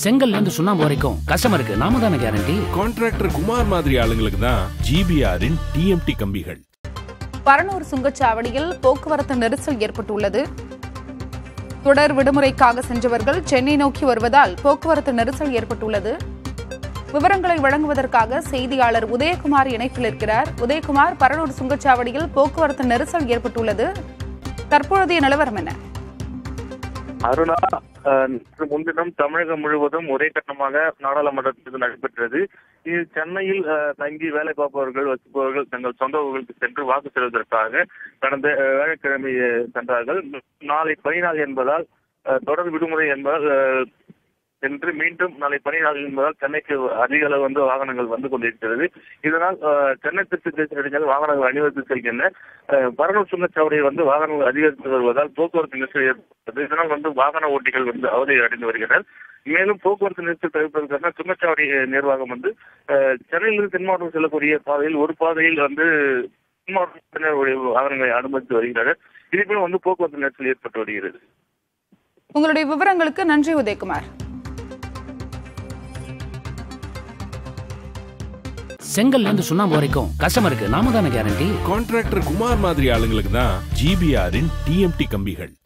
செங்கல்ல இருந்து சுண்ணாம்பு வரைக்கும் கஸ்டமருக்கு நாம தானே கேரண்டி கான்ட்ராக்டர் குமார் மாதிரி ஆளுங்களுக்கு தான் ஜிபிஆரின் டிஎம்டி கம்பிகள் பரனூர் சுங்கச்சாவடியில் போக்குவரத்து நெரிசல் ஏற்பட்டுள்ளது தொடர் விடுமுறைக்காக சென்றவர்கள் சென்னை நோக்கி வருவதால் போக்குவரத்து நெரிசல் ஏற்பட்டுள்ளது விவரங்களை வழங்குவதற்காக செய்தியாளர் உதயகுமார் இணைப்பில் இருக்கிறார் உதயகுமார் பரனூர் சுங்கச்சாவடியில் போக்குவரத்து நெரிசல் ஏற்பட்டுள்ளது தற்பொழுதைய நிலவரம் என்ன அருணா அஹ், நேற்று முன்தினம் தமிழகம் முழுவதும் ஒரே கட்டமாக நாடாளுமன்ற தேர்தல் நடைபெற்றது இது சென்னையில் அஹ், தங்கி வேலை பார்ப்பவர்கள் வசிப்பவர்கள் தங்கள் சொந்த ஊர்களுக்கு சென்று வாக்கு செல்வதற்காக கடந்த அஹ், வியாழக்கிழமை அஹ், சென்றார்கள் நாளை பனிநாள் என்பதால் அஹ், தொடர் விடுமுறை என்பதால் அஹ், சென்று மீண்டும் நாளை பனி நாள் என்பதால் சென்னைக்கு அதிக அளவு வந்து வாகனங்கள் வந்து கொண்டிருக்கிறது இதனால் அஹ், சென்னை தெற்கு தேசிய நெடுஞ்சாலை வாகனங்கள் அணிவகுத்து செல்கின்றன அஹ், பரனூர் சுங்கச்சாவடியில் வந்து வாகனங்கள் அதிகரித்து வருவதால் போக்குவரத்து நெரிசல் ஏற்பட்டது இதனால் வந்து வாகன ஓட்டிகள் வந்து அவதி அடைந்து வருகின்றனர் மேலும் போக்குவரத்து நெரிசல் தவிர்ப்பதற்காக சுங்கச்சாவடி நிர்வாகம் வந்து அஹ், சென்னையிலிருந்து தென் மாவட்டம் செல்லக்கூடிய பாதையில் ஒரு பாதையில் வந்து தென் மாவட்டத்தினருடைய வாகனங்களை அனுமதித்து வருகின்றனர் இதுபோல வந்து போக்குவரத்து நெரிசல் ஏற்பட்டு வருகிறது உங்களுடைய விவரங்களுக்கு நன்றி உதயகுமார் செங்கல்ல இருந்து சுண்ணாம்பு வரைக்கும் கஸ்டமருக்கு நாம தானே கேரண்டி கான்ட்ராக்டர் குமார் மாதிரி ஆளுங்களுக்கு தான் ஜிபிஆரின் டிஎம்டி கம்பிகள்